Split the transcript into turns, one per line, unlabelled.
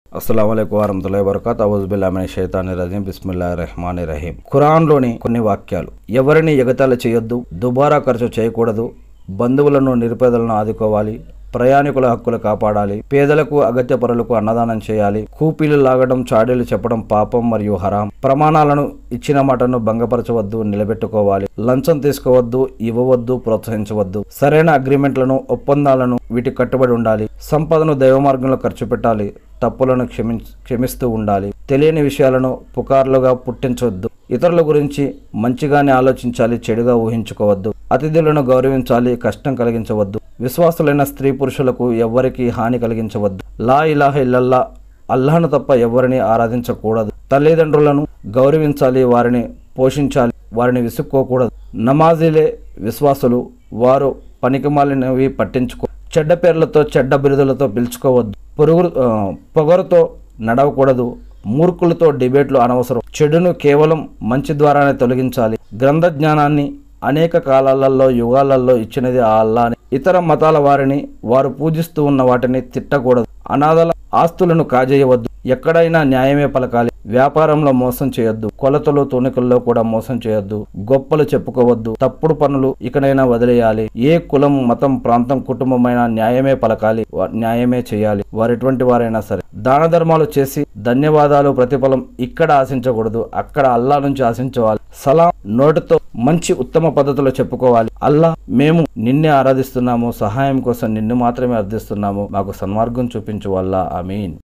అస్సలం వరహతుల్లా వరకత్ అవుజుబిల్లామిన షైతాని రజీం బిస్మిల్లా రెహమాని రహీం ఖురాన్లోని కొన్ని వాక్యాలు ఎవరిని ఎగతాళి చేయొద్దు దుబారా ఖర్చు చేయకూడదు బంధువులను నిరుపేదలను ఆదుకోవాలి ప్రయాణికుల హక్కులు కాపాడాలి పేదలకు అగత్య పరులకు అన్నదానం చేయాలి కూపీలు లాగడం చాడీలు చెప్పడం పాపం మరియు హరాం ప్రమాణాలను ఇచ్చిన మాటను భంగపరచవద్దు నిలబెట్టుకోవాలి లంచం తీసుకోవద్దు ఇవ్వవద్దు ప్రోత్సహించవద్దు సరైన అగ్రిమెంట్లను ఒప్పందాలను వీటి కట్టుబడి ఉండాలి సంపదను దైవ మార్గంలో ఖర్చు పెట్టాలి తప్పులను క్షమి క్షమిస్తూ ఉండాలి తెలియని విషయాలను పుకార్లుగా పుట్టించవద్దు ఇతరుల గురించి మంచిగానే ఆలోచించాలి చెడుగా ఊహించుకోవద్దు అతిథులను గౌరవించాలి కష్టం కలిగించవద్దు విశ్వాసులైన స్త్రీ పురుషులకు ఎవ్వరికీ హాని కలిగించవద్దు లా ఇలాహ ఇల్లల్లా అల్లాహను తప్ప ఎవరిని ఆరాధించకూడదు తల్లిదండ్రులను గౌరవించాలి వారిని పోషించాలి వారిని విసుక్కోకూడదు నమాజీలే విశ్వాసులు వారు పనికిమాలినవి పట్టించుకో చెడ్డ పేర్లతో చెడ్డ బిరుదులతో పిలుచుకోవద్దు పొరుగు ఆ, పొగరుతో నడవకూడదు మూర్ఖులతో డిబేట్లు అనవసరం చెడును కేవలం మంచి ద్వారానే తొలగించాలి గ్రంథ జ్ఞానాన్ని అనేక కాలాలలో యుగాలలో ఇచ్చినది ఆ అల్లాని ఇతర మతాల వారిని వారు పూజిస్తూ ఉన్న వాటిని తిట్టకూడదు అనాథల ఆస్తులను కాజేయవద్దు ఎక్కడైనా న్యాయమే పలకాలి వ్యాపారంలో మోసం చేయొద్దు కొలతలు తూనికల్లో కూడా మోసం చేయొద్దు గొప్పలు చెప్పుకోవద్దు తప్పుడు పనులు ఇకనైనా వదిలేయాలి ఏ కులం మతం ప్రాంతం కుటుంబమైనా న్యాయమే పలకాలి వా- న్యాయమే చేయాలి వారెటువంటి వారైనా సరే దాన ధర్మాలు చేసి ధన్యవాదాలు ప్రతిఫలం ఇక్కడ ఆశించకూడదు అక్కడ అల్లా నుంచి ఆశించవాలి సలాం నోటితో మంచి ఉత్తమ పద్ధతిలో చెప్పుకోవాలి అల్లా మేము నిన్నే ఆరాధిస్తున్నాము సహాయం కోసం నిన్ను మాత్రమే అర్థిస్తున్నాము మాకు సన్మార్గం చూపించు వల్ల ఆమీన్